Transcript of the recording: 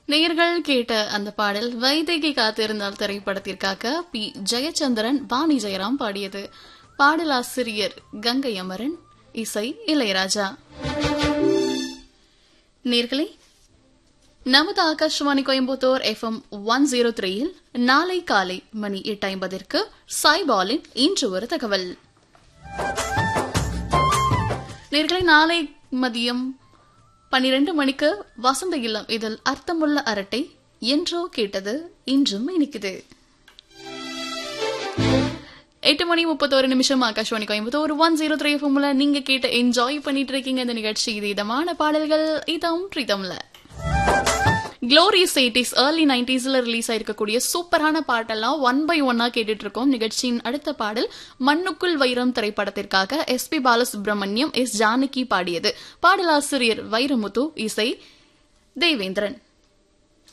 நேர்கள் கேட்ட அந்த பாடல் வைதேகி காத்திருந்தால் திரைப்படத்திற்காக பி ஜெயச்சந்திரன் வாணி ஜெயராம் பாடியது பாடலாசிரியர் கங்கை அமரன் இசை இளையராஜா நேர்களே நமது Akashvani Coimbatore FM one zero த்ரீயில் நாளை காலை மணி எட்டு ஐம்பதிற்கு சாய்பாலின் இன்று ஒரு தகவல் நேர்களை நாளை மதியம் பன்னிரண்டு மணிக்கு வசந்த இல்லம் இதில் அர்த்தமுள்ள அரட்டை என்றோ கேட்டது இன்றும் இனிக்குது எட்டு மணி முப்பத்தோரு நிமிஷம் Akashvani Coimbatore one zero three எஃப்எம்ல நீங்க கேட்ட என்ஜாய் பண்ணிட்டு இருக்கீங்க இந்த நிகழ்ச்சி இது இதமான பாடல்கள் இதம் பிரீதம்ல க்ளோரியஸ் எயிட்டிஸ் ஏர்லி நைன்டிஸ்ல ரிலீஸ் ஆயிருக்கக்கூடிய சூப்பரான பாட்டெல்லாம் ஒன் பை ஒன்னா கேட்டுட்டு இருக்கோம் நிகழ்ச்சியின் அடுத்த பாடல் மண்ணுக்குள் வைரம் திரைப்படத்திற்காக S P Balasubrahmanyam S Janaki பாடியது பாடலாசிரியர் வைரமுத்து இசை தேவேந்திரன்